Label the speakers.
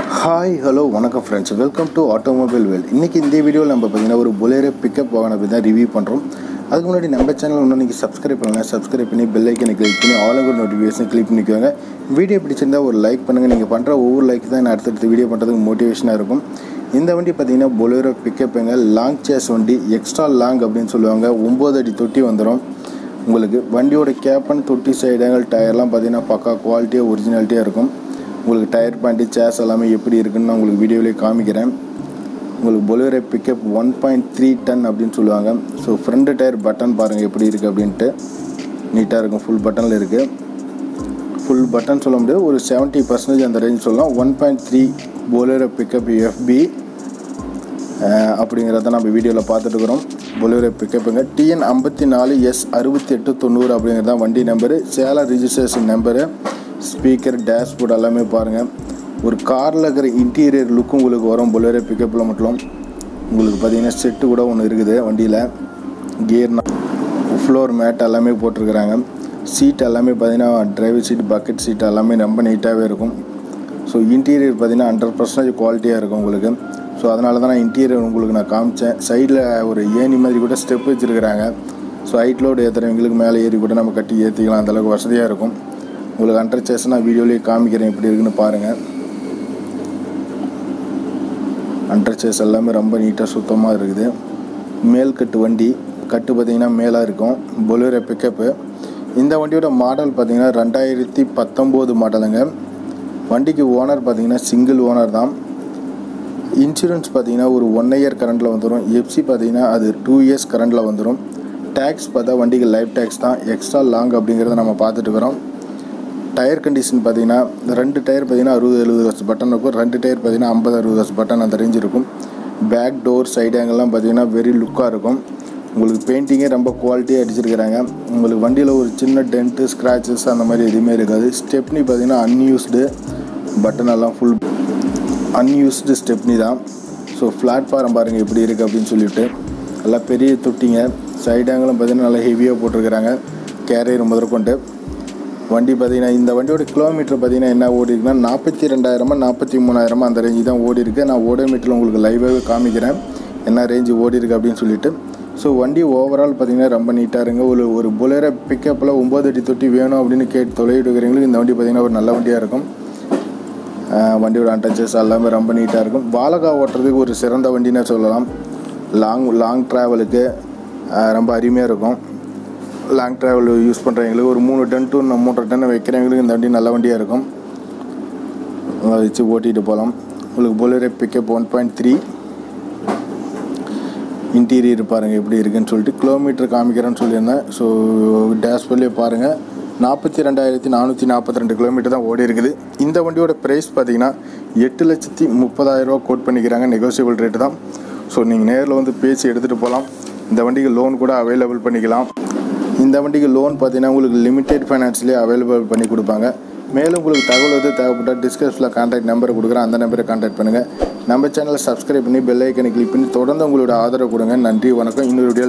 Speaker 1: hi hello வணக்கம் friends welcome to automobile Vel இன்றைக்கி இந்த வீடியோவில் நம்ம பார்த்தீங்கன்னா ஒரு பொலேரோ பிக்கப் வாகனம் பற்றி தான் ரிவ்யூ பண்ணுறோம் அதுக்கு முன்னாடி நம்ம சேனல் இன்னும் நீங்கள் சப்ஸ்கிரைப் பண்ணலாம் சப்ஸ்கிரைப் பண்ணி பெல் ஐக்கனை கிளிக் பண்ணி ஆல் ஓவர் நோட்டிஃபிகேஷன் கிளிக் பண்ணிக்கோங்க வீடியோ பிடிச்சிருந்தா ஒரு லைக் பண்ணுங்கள் நீங்கள் பண்ணுற ஒவ்வொரு லைக் தான் நான் அடுத்தடுத்து வீடியோ பண்ணுறதுக்கு மோட்டிவேஷனாக இருக்கும் இந்த வண்டி பார்த்தீங்கன்னா பொலேரோ பிக்கப்புங்க லாங் சேஸ் வண்டி எக்ஸ்ட்ரா லாங் அப்படின்னு சொல்லுவாங்க ஒம்பது அடி தொட்டி வந்துடும் உங்களுக்கு வண்டியோட கேப்பன் தொட்டி சைடுகள் டயர்லாம் பார்த்தீங்கன்னா பக்கா குவாலிட்டியாக ஒரிஜினாலிட்டியாக இருக்கும் உங்களுக்கு டயர் பாண்டி சேஸ் எல்லாமே எப்படி இருக்குன்னு நான் உங்களுக்கு வீடியோவிலே காமிக்கிறேன் உங்களுக்கு Bolero pickup one point three ton அப்படின்னு சொல்லுவாங்க ஸோ ஃப்ரண்ட் டயர் பட்டன் பாருங்கள் எப்படி இருக்குது அப்படின்ட்டு நீட்டாக இருக்கும் ஃபுல் பட்டனில் இருக்குது ஃபுல் பட்டன் சொல்ல முடியாது ஒரு செவன்ட்டி பர்சன்டேஜ் அந்த ரேஞ்ச் சொல்லலாம் one point three Bolero pickup எஃபி அப்படிங்கிறத நம்ம வீடியோவில் பார்த்துட்டு இருக்கிறோம் பொலேரோ பிக்கப்புங்க டிஎன் ஐம்பத்தி நாலு எஸ் அறுபத்தி எட்டு தொண்ணூறு அப்படிங்கிறது தான் வண்டி number Salem registration number speaker dashboard எல்லாமே பாருங்கள் ஒரு காரில் இருக்கிற இன்டீரியர் லுக்கும் உங்களுக்கு வரும் பொலேரோ பிக்கப்பில் மட்டும் உங்களுக்கு பார்த்தீங்கன்னா செட்டு கூட ஒன்று இருக்குது வண்டியில் கியர் ஃப்ளோர் மேட் எல்லாமே போட்டிருக்கிறாங்க சீட் எல்லாமே பார்த்தீங்கன்னா டிரைவர் சீட் பக்கெட் சீட் எல்லாமே ரொம்ப நீட்டாகவே இருக்கும் ஸோ இன்டீரியர் பார்த்தீங்கன்னா ஹண்ட்ரட் பர்சன்டேஜ் குவாலிட்டியாக இருக்கும் உங்களுக்கு ஸோ அதனால தான் நான் இன்டீரியர் உங்களுக்கு நான் காமிச்சேன் சைடில் ஒரு ஏணி மாதிரி கூட ஸ்டெப் வச்சுருக்கிறாங்க ஸோ ஹைட் லோடு ஏற்றுறவங்களுக்கு மேலே ஏறி கூட நம்ம கட்டி ஏற்றிக்கலாம் அந்தளவுக்கு வசதியாக இருக்கும் உங்களுக்கு அண்டர் சேஸ் நான் வீடியோலேயே காமிக்கிறேன் எப்படி இருக்குன்னு பாருங்கள் அண்டர் சேஸ் எல்லாமே ரொம்ப நீட்டாக சுத்தமாக இருக்குது மேல் கட்டு வண்டி கட்டு பார்த்திங்கன்னா மேலாக இருக்கும் பொலேரோ பிக்கப்பு இந்த வண்டியோட மாடல் பார்த்திங்கன்னா ரெண்டாயிரத்தி பத்தொம்போது மாடலுங்க வண்டிக்கு ஓனர் பார்த்திங்கன்னா சிங்கிள் ஓனர் தான் இன்சூரன்ஸ் பார்த்தீங்கன்னா ஒரு ஒன் இயர் கரண்டில் வந்துடும் எஃப்சி பார்த்தீங்கன்னா அது டூ இயர்ஸ் கரண்டில் வந்துடும் டேக்ஸ் பார்த்தா வண்டிக்கு லைஃப் டேக்ஸ் தான் எக்ஸ்ட்ரா லாங் அப்படிங்கிறத நம்ம பார்த்துட்டு இருக்கிறோம் டயர் கண்டிஷன் பார்த்தீங்கன்னா ரெண்டு டயர் பார்த்தீங்கன்னா அறுபது எழுபது வருஷம் பட்டன் இருக்கும் ரெண்டு டயர் பார்த்தீங்கன்னா ஐம்பது அறுபது வருஷம் பட்டன் அந்த ரேஞ்ச் இருக்கும் பேக் டோர் சைடு ஆங்கெல்லாம் பார்த்தீங்கன்னா வெரி லுக்காக இருக்கும் உங்களுக்கு பெயிண்டிங்கே ரொம்ப குவாலிட்டியாக அடிச்சிருக்கிறாங்க உங்களுக்கு வண்டியில் ஒரு சின்ன டென்ட்டு ஸ்க்ராச்சஸ் அந்த மாதிரி எதுவுமே இருக்காது ஸ்டெப்னி பார்த்தீங்கன்னா அன்யூஸ்டு பட்டன் எல்லாம் ஃபுல் அன்யூஸ்டு ஸ்டெப்னி தான் ஸோ பிளாட்ஃபாரம் பாருங்கள் எப்படி இருக்குது அப்படின்னு சொல்லிட்டு நல்லா பெரிய தொட்டிங்க சைடு ஆங்கிலும் பார்த்தீங்கன்னா நல்லா ஹெவியாக போட்டிருக்கிறாங்க கேரியர் முதற்கொண்டு வண்டி பார்த்தீங்கன்னா இந்த வண்டியோட கிலோமீட்டர் பார்த்தீங்கன்னா என்ன ஓடி இருக்குன்னா நாற்பத்தி ரெண்டாயிரமா நாற்பத்தி மூணாயிரமா அந்த ரேஞ்சு தான் ஓடி இருக்குது நான் ஓடோமீட்டரில் உங்களுக்கு லைவாகவே காமிக்கிறேன் என்ன ரேஞ்சு ஓடி இருக்குது அப்படின்னு சொல்லிட்டு ஸோ வண்டி ஓவரால் பார்த்தீங்கன்னா ரொம்ப நீட்டாக இருங்க ஒரு ஒரு புலேரோ பிக்கப்பில் ஒம்பது அடி தொட்டி வேணும் அப்படின்னு கேட்டு தொலைவிடுக்கிறவங்களுக்கு இந்த வண்டி பார்த்தீங்கன்னா ஒரு நல்ல வண்டியாக இருக்கும் வண்டியோட அண்டச்சஸ் எல்லாமே ரொம்ப நீட்டாக இருக்கும் வாழகா ஓட்டுறதுக்கு ஒரு சிறந்த வண்டினே சொல்லலாம் லாங் லாங் ட்ராவலுக்கு ரொம்ப அருமையாக இருக்கும் லாங் ட்ராவல் யூஸ் பண்ணுறவங்களுக்கு ஒரு மூணு டன் டு மூன்றரை டன் வைக்கிறவங்களுக்கு இந்த வண்டி நல்ல வண்டியாக இருக்கும் அதை வச்சு ஓட்டிகிட்டு போகலாம் உங்களுக்கு Bolero pickup one point three interior பாருங்கள் எப்படி இருக்குன்னு சொல்லிட்டு கிலோமீட்டர் காமிக்கிறேன்னு சொல்லியிருந்தேன் ஸோ டேஷ்போர்ட்லேயே பாருங்கள் நாற்பத்தி ரெண்டாயிரத்தி நானூற்றி நாற்பத்தி ரெண்டு கிலோமீட்டர் தான் ஓடி இருக்குது இந்த வண்டியோட ப்ரைஸ் பார்த்தீங்கன்னா எட்டு லட்சத்தி முப்பதாயிரரூவா கோட் பண்ணிக்கிறாங்க நெகோசியபிள் ரேட்டு தான் ஸோ நீங்கள் நேரில் வந்து பேசி எடுத்துகிட்டு போகலாம் இந்த வண்டிக்கு லோன் கூட அவைலபிள் பண்ணிக்கலாம் இந்த வண்டிக்கு லோன் பார்த்தீங்கன்னா உங்களுக்கு லிமிடெட் ஃபைனான்ஸ்லேயே அவைலபிள் பண்ணி கொடுப்பாங்க மேலும் உங்களுக்கு தகவல் எது தேவைப்பட்டால் டிஸ்கிரிப்ஷனில் கான்டாக்ட் நம்பரை கொடுக்குறேன் அந்த நம்பரை கான்டாக்ட் பண்ணுங்கள் நம்ம சேனலை சப்ஸ்கிரைப் பண்ணி பெல் ஐக்கனை கிளிக் பண்ணி தொடர்ந்து உங்களோட ஆதரவு கொடுங்க நன்றி வணக்கம் இன்னொரு வீடியோ